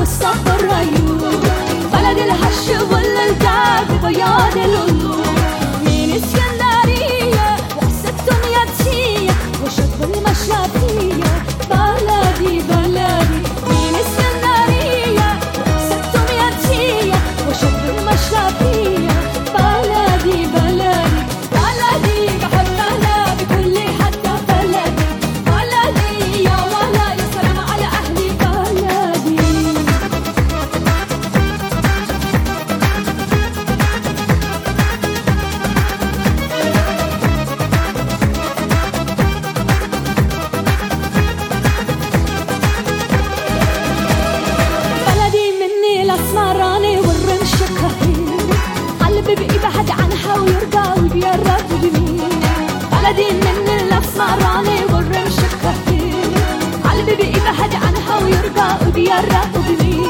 والصف الريوم بلد الهش والالداد بياض القلوب من اسكندرية وقصة دنيتية وشط المشربية بلدي بلدي من اسكندرية وقصة دنيتية وشط المشربية بلدي بلدي بلدي بحبها بكل حتى بلدي بلدي يا ولا يا سلام على أهلي بلدي بلدي مني الاسمراني والرمش كثير قلبي بيبعد عنها ويرجع وبيرد بمين بلدي مني الاسمراني والرمش كثير قلبي بيبعد عنها ويرجع وبيرد بمين